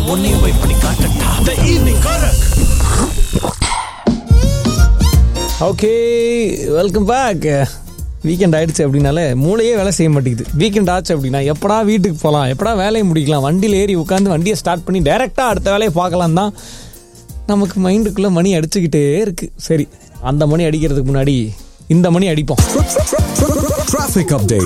உன்னையும் போய் பண்ணி காட்டட்டா த ஈவினிங் கரக் ஓகே வெல்கம் பேக் வீக்கெண்ட் ஆயிடுச்சு அப்படின்னாலே மூளையே வேலை செய்ய மாட்டேங்குது வீக்கெண்ட் ஆச்சு அப்படின்னா எப்படா வீட்டுக்கு போகலாம் எப்படா வேலையை முடிக்கலாம் வண்டியில் ஏறி உட்காந்து வண்டியை ஸ்டார்ட் பண்ணி டைரெக்டாக அடுத்த வேலையை பார்க்கலாம் தான் நமக்கு மைண்டுக்குள்ளே மணி அடிச்சுக்கிட்டே இருக்கு சரி அந்த மணி அடிக்கிறதுக்கு முன்னாடி இந்த மணி அடிப்போம் Traffic update.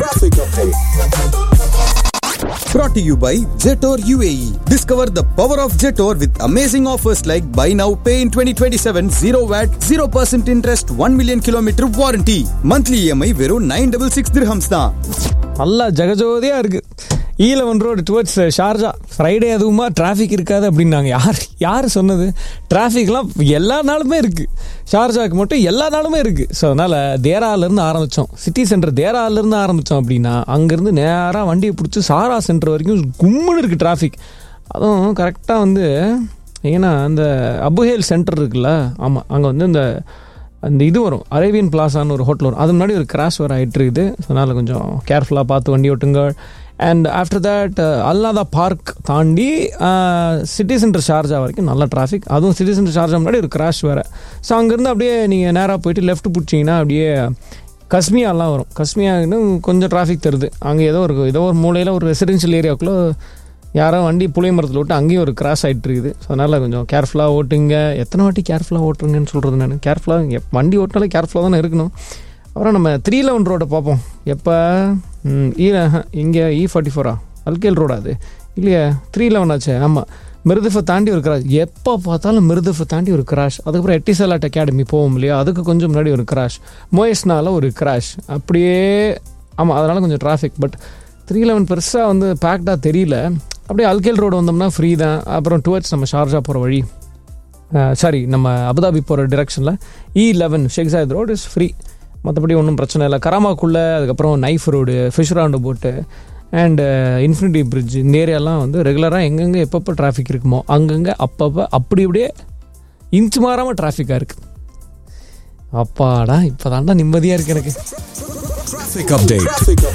Brought to you by Jetor UAE. Discover the power of Jetor with amazing offers like buy now, pay in 2027, 0 VAT, 0% interest, 1 million kilometer warranty. Monthly EMI வெறும் 966 dirhams தான். நல்லா ஜெகஜோதியாக இருக்கு eleven road towards Sharjah Friday அதுவுமா traffic இருக்காது அப்படின்னாங்க யார் யார் சொன்னது டிராஃபிக்லாம் எல்லா நாளுமே இருக்குது ஷார்ஜாக்கு மட்டும் எல்லா நாளுமே இருக்குது ஸோ அதனால் தேராலேருந்து ஆரம்பித்தோம் சிட்டி சென்டர் தேராலேருந்து ஆரம்பித்தோம் அப்படின்னா அங்கேருந்து நேராக வண்டியை பிடிச்சி சாரா சென்டர் வரைக்கும் கும்முன்னு இருக்குது டிராஃபிக் அதுவும் கரெக்டாக வந்து ஏன்னா அந்த அபுஹேல் சென்டர் இருக்குல்ல ஆமாம் அங்கே வந்து இந்த அந்த இது வரும் அரேபியன் பிளாசான்னு ஒரு ஹோட்டல் வரும் அது முன்னாடி ஒரு கிராஷ் வர ஆயிட்டு இருக்குது அதனால் கொஞ்சம் கேர்ஃபுல்லாக பார்த்து வண்டி ஓட்டுங்க அண்ட் ஆஃப்டர் தட் அல்லாதா பார்க் தாண்டி சிட்டி சென்டர் ஷார்ஜா வரைக்கும் நல்ல டிராஃபிக் அதுவும் சிட்டி சென்டர் ஷார்ஜா முன்னாடி ஒரு கிராஷ் வேறு ஸோ அங்கேருந்து அப்படியே நீங்கள் நேராக போயிட்டு லெஃப்ட் பிடிச்சிங்கன்னா அப்படியே கஸ்மியாலாம் வரும் கஸ்மியான்னு கொஞ்சம் டிராஃபிக் தருது அங்கே ஏதோ ஒரு ஏதோ ஒரு மூலையில் ஒரு ரெசிடென்ஷியல் ஏரியாவுக்குள்ளே யாரோ வண்டி புளிய மரத்தில் விட்டு அங்கேயும் ஒரு கிராஸ் ஆகிட்டு இருக்குது ஸோ அதனால் கொஞ்சம் கேர்ஃபுல்லாக ஓட்டுங்க எத்தனை வாட்டி கேர்ஃபுல்லாக ஓட்டுருங்கன்னு சொல்கிறது நான் கேர்ஃபுல்லாக வண்டி ஓட்டினாலே கேர்ஃபுல்லாக தானே இருக்கணும் அப்புறம் நம்ம த்ரீ லெவன் ரோடை பார்ப்போம் எப்போ ஈ இங்கே இ ஃபார்ட்டி ஃபோரா அல்கேல் ரோடா அது இல்லையா த்ரீ லெவன் ஆச்சு ஆமாம் மிருதுஃபை தாண்டி ஒரு கிராஷ் எப்போ பார்த்தாலும் மிருதுஃபை தாண்டி ஒரு கிராஷ் அதுக்கப்புறம் எட்டிசலாட் அகாடமி போவோம் இல்லையா அதுக்கு கொஞ்சம் முன்னாடி ஒரு கிராஷ் மோயஸ்னால ஒரு கிராஷ் அப்படியே ஆமாம் அதனால் கொஞ்சம் டிராஃபிக் பட் த்ரீ லெவன் பெருசாக வந்து பேக்டாக தெரியல அப்படியே அல்கேல் ரோடு வந்தோம்னா ஃப்ரீ தான் அப்புறம் டுவர்ட்ஸ் நம்ம ஷார்ஜா போகிற வழி சாரி நம்ம அபுதாபி போகிற டிரெக்ஷனில் E eleven Sheikh Zayed road is free மற்றபடி ஒன்றும் பிரச்சனை இல்லை கராமாக்குள்ளே அதுக்கப்புறம் நைஃப் ரோடு ஃபிஷ் ராண்டு போட்டு அண்ட் இன்ஃபினிட்டி பிரிட்ஜ் இந்த ஏரியாலாம் வந்து ரெகுலராக எங்கெங்கே எப்பப்போ டிராஃபிக் இருக்குமோ அங்கங்கே அப்பப்போ அப்படி அப்படியே இன்ச் மாறாமல் டிராஃபிக்காக இருக்குது அப்பாடா இப்போ தாண்டா நிம்மதியாக இருக்கு எனக்கு Traffic update.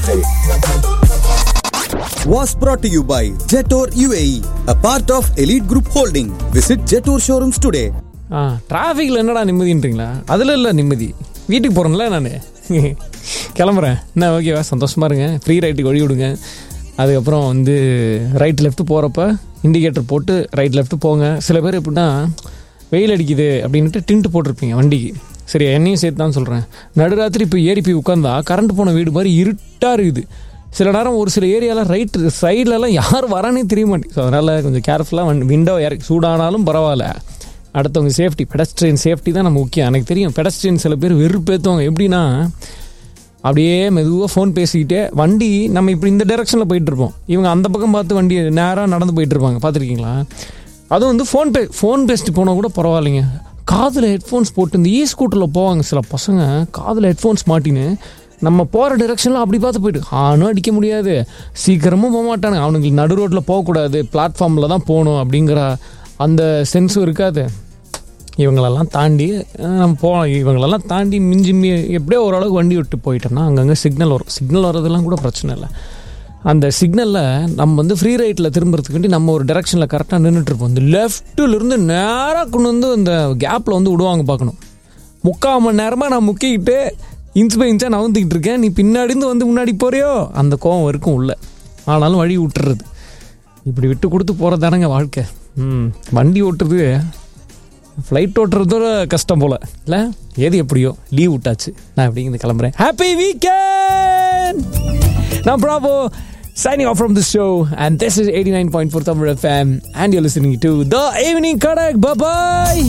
Was brought to you by Jetor UAE, a part of Elite Group Holding. Visit Jetor showrooms today. ஆ டிராஃபிக்கில் என்னடா நிம்மதின்றீங்களா அதில் இல்லை நிம்மதி வீட்டுக்கு போகிறேன்ல நான் கிளம்புறேன் என்ன ஓகேவா சந்தோஷமாக இருங்க ஃப்ரீ ரைட்டுக்கு வழி விடுங்க அதுக்கப்புறம் வந்து ரைட் லெஃப்ட் போகிறப்ப இண்டிகேட்டர் போட்டு ரைட் லெஃப்ட் போங்க சில பேர் எப்படின்னா வெயில் அடிக்குது அப்படின்ட்டு டின்ட்டு போட்டிருப்பீங்க வண்டிக்கு சரி என்னையும் சேர்த்து தான் சொல்கிறேன் நடுராத்திரி இப்போ ஏறி போய் உட்காந்தா கரண்ட் போன வீடு மாதிரி இருட்டாக இருக்குது சில நேரம் ஒரு சில ஏரியாவில் ரைட் சைட்லலாம் யார் வரானே தெரிய மாட்டேங்குது ஸோ அதனால் கொஞ்சம் கேர்ஃபுல்லாக விண்டோ இறக்கி சூடானாலும் பரவாயில்ல அடுத்தவங்க சேஃப்டி பெடஸ்ட்ரியன் சேஃப்டி தான் நம்ம முக்கியம் எனக்கு தெரியும் பெடஸ்ட்ரியன் சில பேர் வெறுப்பேற்றுவாங்க எப்படின்னா அப்படியே மெதுவாக ஃபோன் பேசிக்கிட்டே வண்டி நம்ம இப்படி இந்த டைரெக்ஷனில் போயிட்டு இருப்போம் இவங்க அந்த பக்கம் பார்த்து வண்டி நேராக நடந்து போயிட்டு இருப்பாங்க பார்த்துருக்கீங்களா அதுவும் வந்து ஃபோன் பே ஃபோன் பேசிட்டு போனால் கூட பரவாயில்லைங்க காதில் ஹெட்ஃபோன்ஸ் போட்டு இந்த இ ஸ்கூட்டரில் போவாங்க சில பசங்க காதில் ஹெட்ஃபோன்ஸ் மாட்டின்னு நம்ம போகிற டிரெக்ஷனில் அப்படி பார்த்து போயிட்டு ஆனும் அடிக்க முடியாது சீக்கிரமும் போக மாட்டானுங்க அவனுக்கு நடு ரோட்டில் போகக்கூடாது பிளாட்ஃபார்மில் தான் போகணும் அப்படிங்கிற அந்த சென்ஸும் இருக்காது இவங்களெல்லாம் தாண்டி அஹ், நம்ம போகலாம் இவங்களெல்லாம் தாண்டி மிஞ்சி மி எப்படியோ ஓரளவுக்கு வண்டி விட்டு போயிட்டோம்னா அங்கங்கே சிக்னல் வரும் சிக்னல் வர்றதெல்லாம் கூட பிரச்சனை இல்லை அந்த சிக்னலில் நம்ம வந்து ஃப்ரீ ரைட்டில் திரும்புறதுக்காண்டி நம்ம ஒரு டெரெக்ஷனில் கரெக்டாக நின்றுட்டுருப்போம் இந்த லெஃப்ட்டிலிருந்து நேராக கொண்டு வந்து அந்த கேப்பில் வந்து விடுவாங்க பார்க்கணும் முக்கால் மணி நேரமாக நான் முக்கிக்கிட்டு இன்ச் பை இன்ச்சாக நவந்துக்கிட்டு இருக்கேன் நீ பின்னாடி இருந்து வந்து முன்னாடி போறியோ அந்த கோவம் இருக்கும் உள்ள ஆனாலும் வழி விட்டுறது இப்படி விட்டு கொடுத்து போகிறது தானங்க வாழ்க்கை ம் வண்டி ஓட்டுறது ஃப்ளைட் ஓட்டுறதோட கஷ்டம் போல இல்லை எது எப்படியோ லீவ் விட்டாச்சு நான் எப்படிங்க கிளம்புறேன் ஹாப்பி வீக்கெண்ட் நான் Prabo signing off from the show and this is 89.4 Tamil FM and you're listening to The Evening Kadak. Bye bye.